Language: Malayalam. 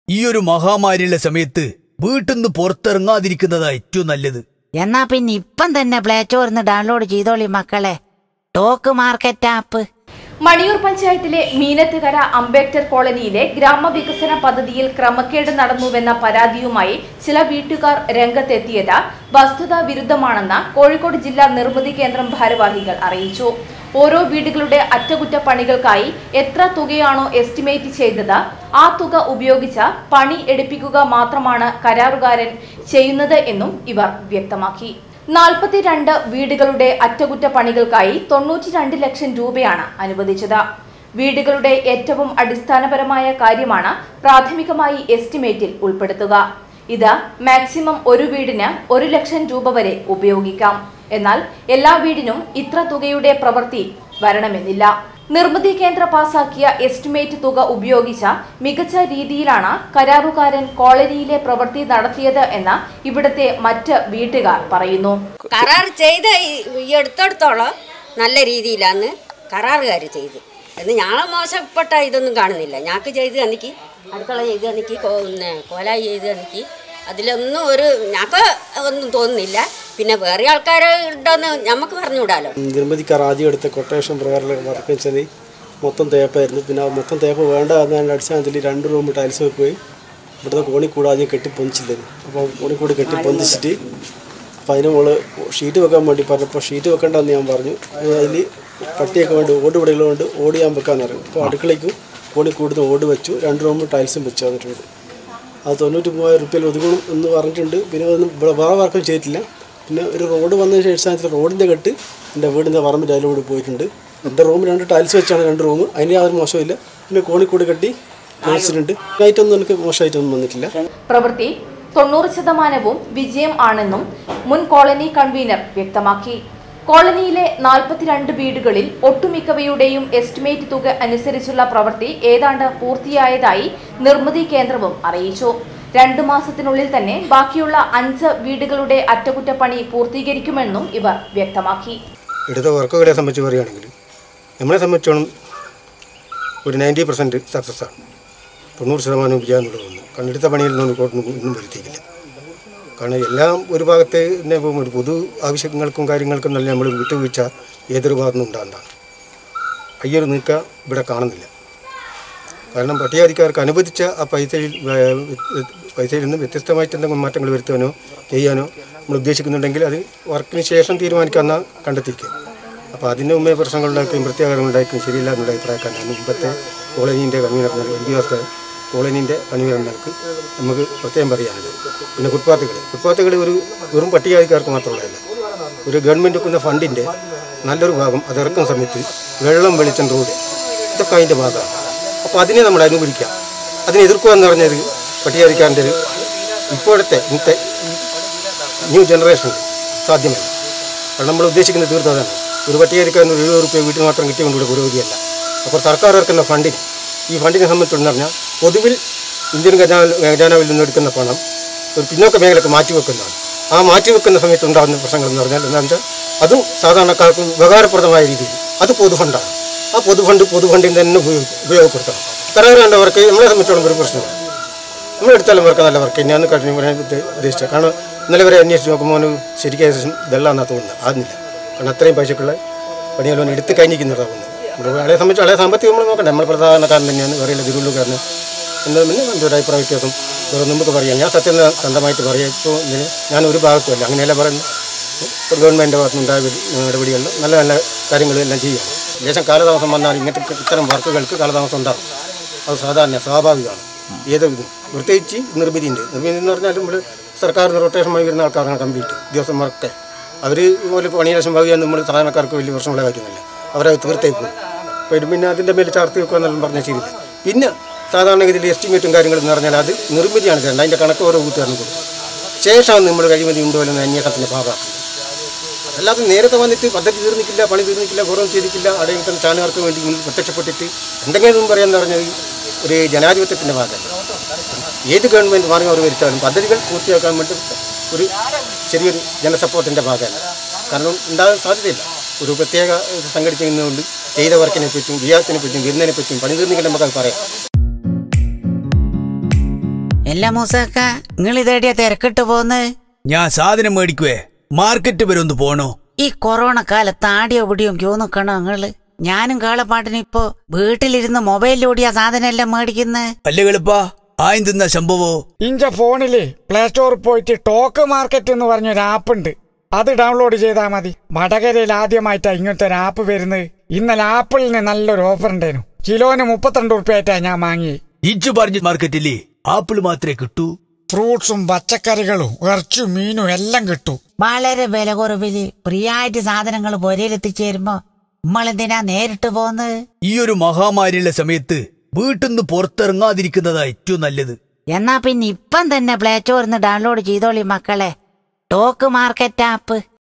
ഈ ഒരു മഹാമാരിയുള്ള സമയത്ത് വീട്ടിൽ നിന്ന് പുറത്തിറങ്ങാതിരിക്കുന്നതാ ഏറ്റവും നല്ലത് എന്നാ പിന്നെ ഇപ്പം തന്നെ പ്ലേ സ്റ്റോറിന്ന് ഡൗൺലോഡ് ചെയ്തോളി മക്കളെ ടോക്ക് മാർക്കറ്റ് ആപ്പ് മണിയൂർ പഞ്ചായത്തിലെ മീനത്തുകര അംബേദ്കർ കോളനിയിലെ ഗ്രാമവികസന പദ്ധതിയിൽ ക്രമക്കേട് നടന്നുവെന്ന പരാതിയുമായി ചില വീട്ടുകാർ രംഗത്തെത്തിയത് വസ്തുതാ വിരുദ്ധമാണെന്ന് കോഴിക്കോട് ജില്ലാ നിർമ്മിതി കേന്ദ്രം ഭാരവാഹികൾ അറിയിച്ചു ഓരോ വീടുകളുടെ അറ്റകുറ്റപ്പണികൾക്കായി എത്ര തുകയാണോ എസ്റ്റിമേറ്റ് ചെയ്തത് ആ തുക ഉപയോഗിച്ച് പണി എടുപ്പിക്കുക മാത്രമാണ് കരാറുകാരൻ ചെയ്യുന്നത് എന്നും ഇവർ വ്യക്തമാക്കി നാൽപ്പത്തിരണ്ട് വീടുകളുടെ അറ്റകുറ്റപ്പണികൾക്കായി തൊണ്ണൂറ്റി രണ്ട് ലക്ഷം രൂപയാണ് അനുവദിച്ചത് വീടുകളുടെ ഏറ്റവും അടിസ്ഥാനപരമായ കാര്യമാണ് പ്രാഥമികമായി എസ്റ്റിമേറ്റിൽ ഉൾപ്പെടുത്തുക ഇത് മാക്സിമം ഒരു വീടിന് ഒരു ലക്ഷം രൂപ വരെ ഉപയോഗിക്കാം എന്നാൽ എല്ലാ വീടിനും ഇത്ര തുകയുടെ പ്രവൃത്തി വരണമെന്നില്ല നിർമ്മിതി കേന്ദ്ര പാസാക്കിയ എസ്റ്റിമേറ്റ് തുക ഉപയോഗിച്ച മികച്ച രീതിയിലാണ് കരാറുകാരൻ കോളനിയിലെ പ്രവൃത്തി നടത്തിയത് എന്ന് ഇവിടുത്തെ മറ്റ് വീട്ടുകാർ പറയുന്നു കരാർ ചെയ്ത ഈ- ഈ എടുത്തെടുത്തോളം നല്ല രീതിയിലാണ് കരാറുകാർ ചെയ്ത് എന്ന് ഞങ്ങളെ മോശപ്പെട്ട ഇതൊന്നും കാണുന്നില്ല ഞങ്ങൾക്ക് ചെയ്ത് തന്നിക്ക് അടുക്കള ചെയ്ത് തന്നിക്ക് പിന്നെ കോലായി ചെയ്ത് തന്നിക്ക് അതിലൊന്നും ഒരു ഞങ്ങൾക്ക് ഒന്നും തോന്നുന്നില്ല പിന്നെ വേറെ ആൾക്കാരുണ്ടെന്ന് നമുക്ക് പറഞ്ഞുകൂടാലോ നിർമ്മിതിക്കാർ ആദ്യം എടുത്ത കൊട്ടേഷൻ പ്രകാരം വർക്ക് വെച്ചത് മൊത്തം തേപ്പായിരുന്നു പിന്നെ ആ മൊത്തം തേപ്പ് വേണ്ട എന്നതിൻ്റെ അടിസ്ഥാനത്തിൽ രണ്ട് റൂം ടൈൽസ് വെക്കുകയും ഇവിടുത്തെ കോണിക്കൂട് ആദ്യം കെട്ടി പൊന്തിച്ചില്ലായിരുന്നു അപ്പോൾ കോണിക്കൂട് കെട്ടി പൊന്തിച്ചിട്ട് അപ്പോൾ അതിന് മുകളിൽ ഷീറ്റ് വെക്കാൻ വേണ്ടി പറഞ്ഞപ്പോൾ ഷീറ്റ് വെക്കണ്ടെന്ന് ഞാൻ പറഞ്ഞു അതിൽ പട്ടിയൊക്കെ വേണ്ടി ഓട് വിടലുകൊണ്ട് ഓട് ഞാൻ വെക്കാമെന്ന് പറയും അപ്പോൾ അടുക്കളയ്ക്കും കോണിക്കൂടുന്ന ഓട് വെച്ചു രണ്ട് റൂം ടൈൽസും വെച്ചു വന്നിട്ടുണ്ട് അത് തൊണ്ണൂറ്റി മൂവായിരം റുപ്യയിൽ ഒതുങ്ങണം എന്ന് പറഞ്ഞിട്ടുണ്ട് പിന്നെ അതൊന്നും ഇവിടെ വേറെ വർക്കും ചെയ്തിട്ടില്ല പിന്നെ ഒരു റോഡ് വന്നതിന് ശേഷം റോഡിൻ്റെ കെട്ട് എൻ്റെ വീടിൻ്റെ പറമ്പിൻ്റെ അതിലൂടെ പോയിട്ടുണ്ട് എൻ്റെ റൂം രണ്ട് ടൈൽസ് വെച്ചാണ് രണ്ട് റൂം അതിന് യാതൊരു മോശമില്ല പിന്നെ കോണിക്കൂട് കെട്ടി വെച്ചിട്ടുണ്ട് നൈറ്റൊന്നും എനിക്ക് മോശമായിട്ടൊന്നും വന്നിട്ടില്ല പ്രവൃത്തി തൊണ്ണൂറ് ശതമാനവും വിജയം ആണെന്നും മുൻ കോളനി കൺവീനർ വ്യക്തമാക്കി കോളനിയിലെ നാൽപ്പത്തിരണ്ട് വീടുകളിൽ ഒട്ടുമിക്കവയുടെയും എസ്റ്റിമേറ്റ് തുക അനുസരിച്ചുള്ള പ്രവൃത്തി ഏതാണ്ട് പൂർത്തിയായതായി നിർമ്മിതി കേന്ദ്രവും അറിയിച്ചു രണ്ടു മാസത്തിനുള്ളിൽ തന്നെ ബാക്കിയുള്ള അഞ്ച് വീടുകളുടെ അറ്റകുറ്റപ്പണി പൂർത്തീകരിക്കുമെന്നും ഇവർ വ്യക്തമാക്കി എടുത്ത വർക്കുകളെ സംബന്ധിച്ച് പറയുകയാണെങ്കിൽ നമ്മളെ സംബന്ധിച്ചോളം ഒരു നയൻറ്റി പെർസെൻറ്റ് സക്സസ് ആണ് തൊണ്ണൂറ് ശതമാനം വിജയം എന്നുള്ളതൊന്നും കാരണം എടുത്ത പണിയിൽ നിന്നും കോട്ടൊന്നും ഒന്നും വരുത്തിയില്ല കാരണം എല്ലാം ഒരു ഭാഗത്തെ തന്നെ ഇപ്പം ഒരു പൊതു ആവശ്യങ്ങൾക്കും കാര്യങ്ങൾക്കും നല്ല നമ്മൾ വിട്ടുവീഴ്ച ഏതൊരു ഭാഗത്തുനിന്നും ഉണ്ടാകുന്നതാണ് അയ്യൊരു നീക്ക ഇവിടെ കാണുന്നില്ല കാരണം പട്ടികാധികാർക്ക് അനുവദിച്ച ആ പൈസയിൽ ഏർ, പൈസയിൽ നിന്ന് വ്യത്യസ്തമായിട്ട് എന്തെങ്കിലും മാറ്റങ്ങൾ വരുത്താനോ ചെയ്യാനോ നമ്മൾ ഉദ്ദേശിക്കുന്നുണ്ടെങ്കിൽ അത് വർക്കിന് ശേഷം തീരുമാനിക്കാമെന്ന കണ്ടെത്തിയിരിക്കുക അപ്പോൾ അതിന് മുമ്പേ പ്രശ്നങ്ങളുണ്ടാക്കുകയും പ്രത്യേകങ്ങളുണ്ടാക്കുകയും ശരിയില്ല എന്നുള്ള അഭിപ്രായക്കാരാണ് മുമ്പത്തെ കോളനീൻ്റെ കൺവീനർ എം പി ഭാസ്കർ കോളനീൻ്റെ കൺവീനർ നിലക്ക് നമുക്ക് പ്രത്യേകം പറയാനുള്ളത് പിന്നെ ഫുട്പാത്തുകൾ ഫുട്പാത്തുകൾ ഒരു വെറും പട്ടികാധികാർക്ക് മാത്രമുള്ളതല്ല ഒരു ഗവൺമെൻറ് വെക്കുന്ന ഫണ്ടിൻ്റെ നല്ലൊരു ഭാഗം അത് ഇറക്കുന്ന സമയത്ത് വെള്ളം വെളിച്ചം റോഡ് ഇതൊക്കെ അതിൻ്റെ ഭാഗമാണ് അപ്പോൾ അതിനെ നമ്മൾ അനുകൂലിക്കാം അതിനെ എതിർക്കുക എന്ന് പറഞ്ഞത് പട്ടികാധികാരൻ്റെ ഒരു ഇപ്പോഴത്തെ ഇന്നത്തെ ന്യൂ ജനറേഷൻ സാധ്യമല്ല കാരണം നമ്മൾ ഉദ്ദേശിക്കുന്നത് തീർത്തതാണ് ഒരു പട്ടികാരിക്കാരന് ഒരു എഴുപത് റുപ്യ വീട്ടിൽ മാത്രം കിട്ടിയതുകൊണ്ട് പുരോഗതിയല്ല അപ്പോൾ സർക്കാർ ഇറക്കുന്ന ഫണ്ടിന് ഈ ഫണ്ടിനെ സംബന്ധിച്ചെന്ന് പറഞ്ഞാൽ പൊതുവിൽ ഇന്ത്യൻ ഖജാന ഖജാനാവിൽ നിന്ന് എടുക്കുന്ന പണം ഒരു പിന്നോക്ക മേഖലക്ക് മാറ്റിവെക്കുന്നതാണ് ആ മാറ്റിവെക്കുന്ന സമയത്ത് ഉണ്ടാകുന്ന പ്രശ്നങ്ങൾ എന്ന് പറഞ്ഞാൽ എന്താണെന്ന് വെച്ചാൽ അതും സാധാരണക്കാർക്ക് ഉപകാരപ്രദമായ രീതിയിൽ അത് പൊതുഫണ്ടാണ് ആ പൊതുഫണ്ട് പൊതുഫണ്ടിൽ തന്നെ ഉപയോഗി ഉപയോഗപ്പെടുത്തണം കരാർ കണ്ടവർക്ക് നമ്മളെ സംബന്ധിച്ചോളം ഒരു പ്രശ്നമില്ല നമ്മളെടുത്താലും വർക്ക് നല്ല വർക്ക് തന്നെയാണ് കഴിഞ്ഞു പറയാൻ ഉദ്ദേ- ഉദ്ദേശിച്ചത് കാരണം ഇന്നലെ വരെ അന്വേഷിച്ച് നോക്കുമ്പോൾ അവന് ശരിക്കും ശേഷം ഇതെല്ലാം തോന്നുന്നത് ആകുന്നില്ല കാരണം അത്രയും പൈസക്കുള്ള പണിയെല്ലാം എടുത്ത് കഴിഞ്ഞിരിക്കുന്നതാണ് തോന്നുന്നത് നമ്മുടെ ആളെ സംബന്ധിച്ച് ആളെ സാമ്പത്തികം നമ്മൾ നോക്കണ്ടേ നമ്മൾ പ്രധാനക്കാരൻ തന്നെയാണ് വേറെയുള്ള തിരുവള്ളൂർക്കാരന് എന്താ പിന്നെ എൻ്റെ ഒരു അഭിപ്രായ വ്യത്യാസം വേറെ നമുക്ക് പറയാം ഞാൻ സത്യം സ്വന്തമായിട്ട് പറയാം ഇപ്പോൾ ഇതിന് ഞാൻ ഒരു ഭാഗത്തുമല്ല അങ്ങനെയല്ല പറയുന്നത് ഇപ്പോൾ ഗവൺമെൻറ് ഭാഗത്തുനിന്നുണ്ടായ നടപടികളിൽ നല്ല നല്ല കാര്യങ്ങളും എല്ലാം ചെയ്യുക ദേശം കാലതാമസം വന്നാൽ ഇങ്ങനത്തെ ഇത്തരം വർക്കുകൾക്ക് കാലതാമസം ഉണ്ടാകും അത് സാധാരണ സ്വാഭാവികമാണ് ഏതോ ഇതും പ്രത്യേകിച്ച് നിർമ്മിതിൻ്റെ നിർമ്മിതി എന്ന് പറഞ്ഞാൽ നമ്മൾ സർക്കാർ റൊട്ടേഷൻ വഴി വരുന്ന ആൾക്കാരാണ് കംപ്ലീറ്റ് ഉദ്യോഗസ്ഥന്മാർക്ക് അവർ ഇതുപോലെ പണിയേശം വകയാൽ നമ്മൾ സാധാരണക്കാർക്ക് വലിയ പ്രശ്നമുള്ള കാര്യമല്ല അവരത് തീർത്തേക്കും അപ്പോൾ പിന്നെ അതിൻ്റെ മേലെ ചാർത്തി വെക്കുക എന്നെല്ലാം പറഞ്ഞാൽ ശരിയില്ല പിന്നെ സാധാരണഗതിയിൽ എസ്റ്റിമേറ്റും കാര്യങ്ങളും എന്ന് പറഞ്ഞാൽ അത് നിർമ്മിതിയാണ് തരേണ്ടത് അതിൻ്റെ കണക്ക് ഓരോ കൂട്ടുകാരനും കൊടുക്കും ശേഷമാണ് നമ്മൾ കഴിമതി ഉണ്ടോ എന്ന് അന്വേഷണത്തിൻ്റെ ഭാഗമാക്കുന്നത് അല്ലാതെ നേരത്തെ വന്നിട്ട് പദ്ധതി തീർന്നിട്ടില്ല പണി തീർന്നിട്ടില്ല കുറവ് ചെയ്തിട്ടില്ല അവിടെ നിൽക്കുന്ന ചാനകർക്ക് വേണ്ടി മുന്നിൽ പ്രത്യക്ഷപ്പെട്ടിട്ട് എന്തെങ്കിലും പറയാന്ന് പറഞ്ഞത് ഒരു ജനാധിപത്യത്തിൻ്റെ ഭാഗമല്ല ഏത് ഗവൺമെൻറ് മാർഗം അവർ വരുത്താനും പദ്ധതികൾ പൂർത്തിയാക്കാൻ വേണ്ടി ഒരു ചെറിയൊരു ജനസപ്പോർട്ടിൻ്റെ ഭാഗമല്ല കാരണം ഉണ്ടാകാൻ സാധ്യതയില്ല ഒരു പ്രത്യേക ഇത് സംഘടിപ്പിക്കുന്നതുകൊണ്ട് ചെയ്ത വർക്കിനെ പറ്റിയും വിയാത്തിനെ പറ്റിയും വരുന്നതിനെ പറ്റിയും പണി തീർന്നിട്ട് നമുക്കത് പറയാം എല്ലാ മൂസക്ക നിങ്ങൾ ഇതേടിയ തിരക്കിട്ട് പോന്ന് ഞാൻ സാധനം മേടിക്കുവേ മാർക്കറ്റ് വരെ ഒന്ന് പോണോ ഈ കൊറോണ കാലത്ത് ആടിയോ പിടിയോ ക്യൂ നിക്കണോ നിങ്ങള് ഞാനും കാളപ്പാട്ടിന് ഇപ്പോ വീട്ടിലിരുന്ന് മൊബൈലിലൂടിയാ സാധനം എല്ലാം മേടിക്കുന്നത് അല്ലേ കളിപ്പാ ആയും തിന്ന സംഭവോ ഇഞ്ച ഫോണില് പ്ലേ സ്റ്റോറിൽ പോയിട്ട് ടോക്ക് മാർക്കറ്റ് എന്ന് പറഞ്ഞൊരു ആപ്പ് ഉണ്ട് അത് ഡൗൺലോഡ് ചെയ്താൽ മതി വടകരയിൽ ആദ്യമായിട്ടാ ഇങ്ങനത്തെ ഒരു ആപ്പ് വരുന്നത് ഇന്നലെ ആപ്പിളിന് നല്ലൊരു ഓഫർ ഉണ്ടായിരുന്നു കിലോന് മുപ്പത്തിരണ്ട് ഉറുപ്പ്യായിട്ടാ ഞാൻ വാങ്ങി ഇജ്ജ് പറഞ്ഞ മാർക്കറ്റില്ലേ ആപ്പിൾ മാത്രമേ കിട്ടൂ ഫ്രൂട്ട്സും പച്ചക്കറികളും ഇറച്ചും മീനും എല്ലാം കിട്ടും വളരെ വില കുറവില് ഫ്രീയായിട്ട് സാധനങ്ങൾ പൊരയിലെത്തിച്ചേരുമ്പോ നമ്മളെന്തിനാ നേരിട്ട് പോന്ന് ഈ ഒരു മഹാമാരിയുള്ള സമയത്ത് വീട്ടിന്ന് പുറത്തിറങ്ങാതിരിക്കുന്നതാ ഏറ്റവും നല്ലത് എന്നാ പിന്നെ ഇപ്പം തന്നെ പ്ലേ സ്റ്റോറിന്ന് ഡൗൺലോഡ് ചെയ്തോളി മക്കളെ ടോക്ക് മാർക്കറ്റ് ആപ്പ്